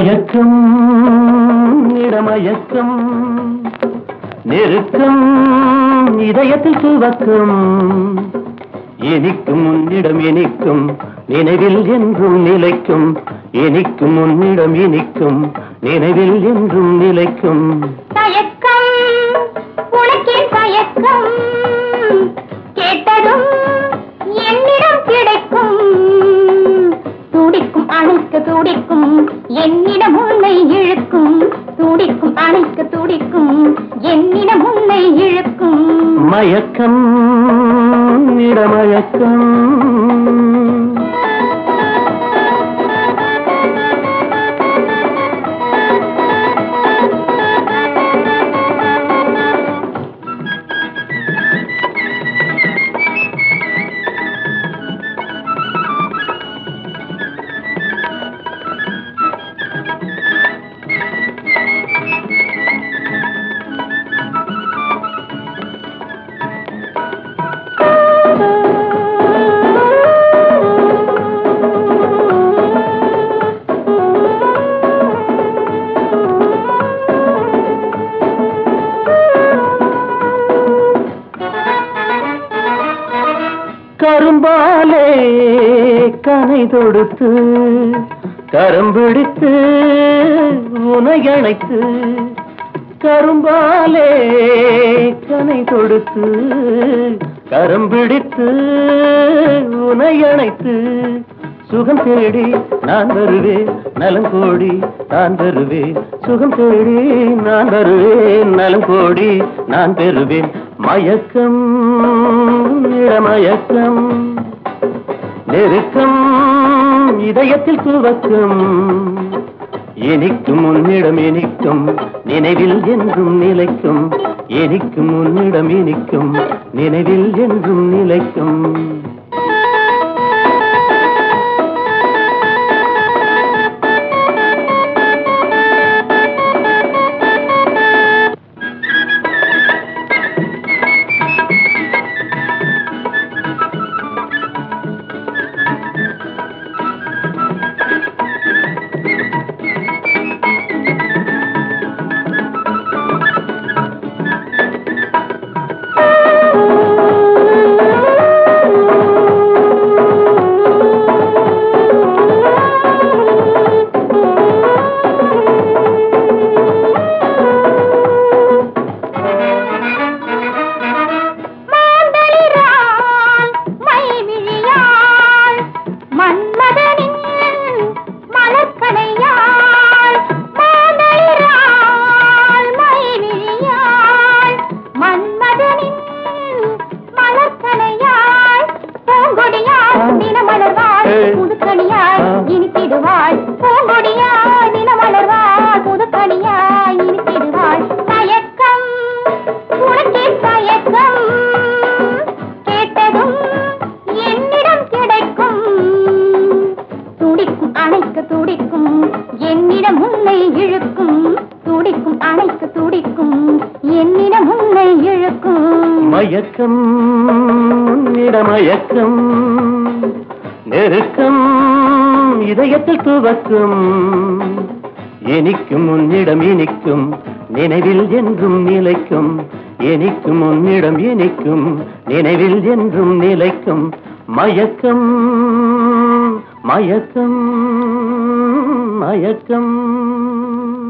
மயக்கம் இடமயக்கம் நெருக்கம் இதயத்தில் துவக்கம் இனிக்கும் உன்னிடம் இனிக்கும் நினைவில் என்றும் நிலைக்கும் இனிக்கும் உன்னிடம் இனிக்கும் நினைவில் என்றும் நிலைக்கும் தயக்கம் உனக்கே தயக்கம் கேட்டதும் என்னிடம் கிடைக்கும் துடிக்கும் அணைக்க துடிக்கும் என்னிடம் உன்னை இழுக்கும் துடிக்கும் அணைக்க துடிக்கும் என்னிடம் உன்னை இழுக்கும் மயக்கம் இடமயக்கம் கரும்பாலே கனை தொடுத்து கரம்பிடித்து உனை அணைத்து கரும்பாலே கனை தொடுத்து கரம்பிடித்து உனை அணைத்து சுகம் தேடி நான் வருவேன் நலம் கோடி நான் பெறுவேன் சுகம் தேடி நான் வருவேன் நலம் கோடி நான் பெறுவேன் மயக்கம் இடமயக்கம் நெருக்கம் இதயத்தில் துவக்கம் இனிக்கும் உன்னிடம் இனிக்கும் நினைவில் என்றும் நிலைக்கும் இனிக்கும் உன்னிடம் இனிக்கும் நினைவில் என்றும் நிலைக்கும் மாந்தளிரால் மைவிழியால் மன்மதனின் மலர்க்கணையால் மாந்தளிரால் மைவிழியால் மன்மதனின் மலர்க்கணையால் பூங்கொடியால் தினமலர்வாள் புதுக்கணியாய் இனித்திடுவாள் பூங்கொடியாய் தினமலர்வாள் புதுக்கணியாய் இனித்திடுவாள் தயக்கம் உனக்கே தயக்கம் கேட்டதும் என்னிடம் கிடைக்கும் துடிக்கும் அணைக்க துடிக்கும் என்னிடம் உன்னை இழுக்கும் துடிக்கும் அணைக்க துடிக்கும் என்னிடம் உன்னை இழுக்கும் மயக்கம் இடமயக்கம் நெருக்கம் இதயத்தில் துவக்கும் இனிக்கும் உன்னிடம் இனிக்கும் நினைவில் என்றும் நிலைக்கும் இனிக்கும் உன்னிடம் இனிக்கும் நினைவில் என்றும் நிலைக்கும் மயக்கம் மயக்கம் மயக்கம்